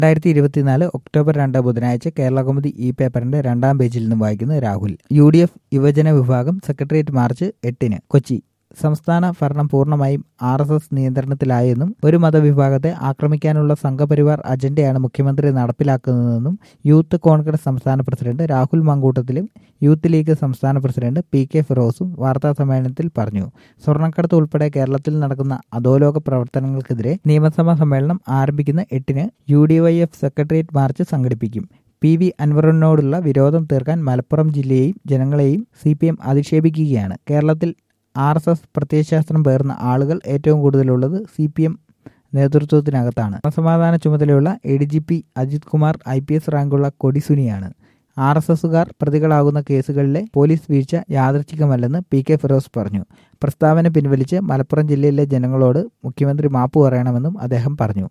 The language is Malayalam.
രണ്ടായിരത്തി ഇരുപത്തിനാല് ഒക്ടോബർ രണ്ട് ബുധനാഴ്ച കേരള കൗമുദി ഇ പേപ്പറിന്റെ രണ്ടാം പേജിൽ നിന്നും വായിക്കുന്നത് രാഹുൽ യു ഡി എഫ് യുവജന വിഭാഗം സെക്രട്ടേറിയറ്റ് മാർച്ച് എട്ടിന് കൊച്ചി സംസ്ഥാന ഭരണം പൂർണ്ണമായും ആർ എസ് എസ് നിയന്ത്രണത്തിലായെന്നും ഒരു മതവിഭാഗത്തെ ആക്രമിക്കാനുള്ള സംഘപരിവാർ അജണ്ടയാണ് മുഖ്യമന്ത്രി നടപ്പിലാക്കുന്നതെന്നും യൂത്ത് കോൺഗ്രസ് സംസ്ഥാന പ്രസിഡന്റ് രാഹുൽ മങ്കൂട്ടത്തിലും യൂത്ത് ലീഗ് സംസ്ഥാന പ്രസിഡന്റ് പി കെ ഫിറോസും വാർത്താ സമ്മേളനത്തിൽ പറഞ്ഞു സ്വർണ്ണക്കടത്ത് ഉൾപ്പെടെ കേരളത്തിൽ നടക്കുന്ന അധോലോക പ്രവർത്തനങ്ങൾക്കെതിരെ നിയമസഭാ സമ്മേളനം ആരംഭിക്കുന്ന എട്ടിന് U D Y F secretariat march സംഘടിപ്പിക്കും പി വി അൻവറിനോടുള്ള വിരോധം തീർക്കാൻ മലപ്പുറം ജില്ലയെയും ജനങ്ങളെയും സി പി എം അധിക്ഷേപിക്കുകയാണ് കേരളത്തിൽ ആർ എസ് എസ് പ്രത്യയശാസ്ത്രം പേർന്ന ആളുകൾ ഏറ്റവും കൂടുതലുള്ളത് സി പി എം നേതൃത്വത്തിനകത്താണ് ക്രമസമാധാന ചുമതലയുള്ള A D G P Ajith Kumar I P S റാങ്കുള്ള കൊടിസുനിയാണ് ആർ എസ് എസുകാർ പ്രതികളാകുന്ന കേസുകളിലെ പോലീസ് വീഴ്ച യാദൃച്ഛികമല്ലെന്ന് പി കെ ഫിറോസ് പറഞ്ഞു പ്രസ്താവന പിൻവലിച്ച് മലപ്പുറം ജില്ലയിലെ ജനങ്ങളോട് മുഖ്യമന്ത്രി മാപ്പ് പറയണമെന്നും അദ്ദേഹം പറഞ്ഞു